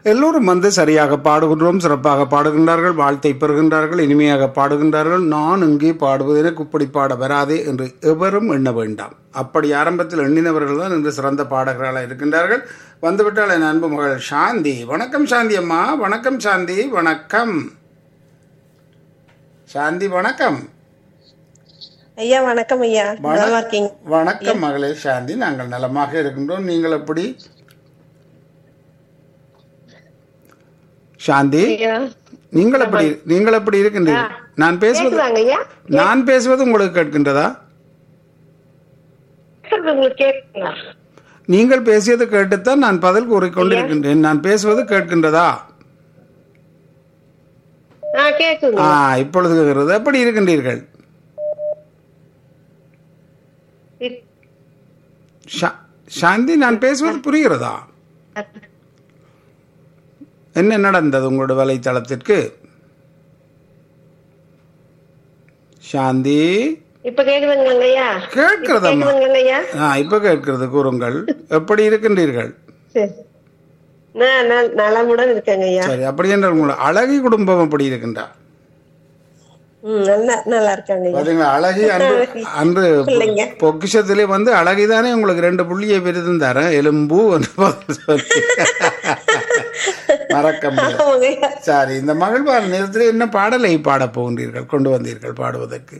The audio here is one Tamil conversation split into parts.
எல்லோரும் வந்து சரியாக பாடுகின்றோம் சிறப்பாக பாடுகின்றார்கள் வாழ்த்தை பெறுகின்றார்கள் இனிமையாக பாடுகின்றார்கள் நான் இங்கே பாடுவது எனக்கு இப்படி பாட வராதே என்று எவரும் எண்ண வேண்டாம் அப்படி ஆரம்பத்தில் எண்ணினவர்கள் தான் இன்று சிறந்த பாடகர்களாக இருக்கின்றார்கள் வந்துவிட்டால் என் அன்பு மகள் சாந்தி வணக்கம் சாந்தி அம்மா வணக்கம் சாந்தி வணக்கம் சாந்தி வணக்கம் ஐயா வணக்கம் ஐயா வண- நல்லா இருக்கீங்க வணக்கம் மகளே சாந்தி நாங்கள் நலமாக இருக்கின்றோம் நீங்கள் எப்படி சாந்தி ஐயா நீங்கள் எப்படி நீங்கள் எப்படி இருக்கின்றீர்கள் நான் பேசுவது கேக்குதாங்க ஐயா நான் பேசுவது உங்களுக்கு கேட்கின்றதா கேக்குறது உங்களுக்கு கேக்குங்களா நீங்கள் பேசியது கேட்டுத்தான் நான் பதில் கூறிக்கொண்டிருக்கின்றேன் நான் பேசுவது கேட்கின்றதா ஆ கேக்குங்க ஆ இப்பொழுது கேட்கிறது எப்படி இருக்கின்றீர்கள் இ- சா- சாந்தி நான் பேசுவது புரிகிறதா என்ன நடந்தது உங்களோட வலைத்தளத்திற்கு சாந்தி இப்ப கேக்குதுங்க ஐயா கேட்கிறதம்மா கேக்குதுங்க ஐயா ஆ இப்ப கேட்கிறது கூறுங்கள் எப்படி இருக்கின்றீர்கள் சரி நான் நான் நலமுடன் இருக்கேங்க ஐயா சரி அப்படி என்ற உங்களோட அழகி குடும்பம் எப்படி இருக்கின்றா ம் நல்லா நல்லா இருக்காங்க ஐயா பாத்தீங்களா அழகி அன்று அன்று பிள்ளைங்க. பொக்கிஷத்திலே வந்து அழகிதானே உங்களுக்கு ரெண்டு புள்ளியை விருதுந்தாரன் எலும்பு என்று பதில் சொல்லி. மறக்க முடியாது ஆமாங்க ஐயா சரி இந்த மகிழ்வார் நேரத்தில் என்ன பாடலை பாடப் போகின்றீர்கள் கொண்டு வந்தீர்கள் பாடுவதற்கு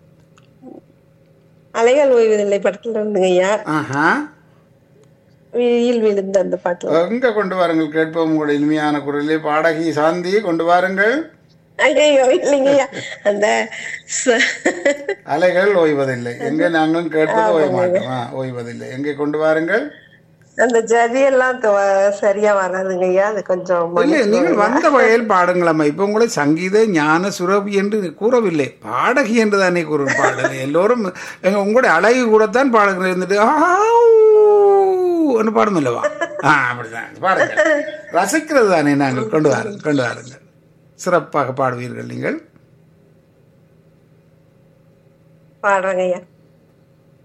அலைகள் ஓய்வதில்லை படத்துல இருந்துங்க ஐயா ஆஹா விழியில் விழுந்த அந்த பாட்டுல எங்க கொண்டு வாருங்கள் கேட்போம் உங்களுடைய இனிமையான குரலிலே பாடகி சாந்தி கொண்டு வாருங்கள் ஐயோ இல்லைங்க ஐயா அந்த ச- அலைகள் ஓய்வதில்லை எங்க நாங்களும் கேட்பது ஓய்ய மாட்டோம் ஆ, ஓய்வதில்லை எங்கே கொண்டு வாருங்கள் அந்த ஜதியெல்லாம் தொ- சரியா வராதுங்க ஐயா அது கொஞ்சம் இல்லை நீங்கள் வந்த வகையில் பாடுங்களம்மா இப்போ உங்களை சங்கீத ஞான சுரபி என்று கூறவில்லை பாடகி என்று தானே கூறும் பாடல் எல்லோரும் எங்க உங்களுடைய அழகு கூடத்தான் பாடுகிற இருந்துட்டு ஒன்று பாடும் இல்லவா ஆ அப்படிதான் பாடுங்க ரசிக்கிறது தானே நாங்கள் கொண்டு வாருங்கள் கொண்டு வாருங்கள் சிறப்பாக பாடுவீர்கள் நீங்கள் பாடுறேங்க ஐயா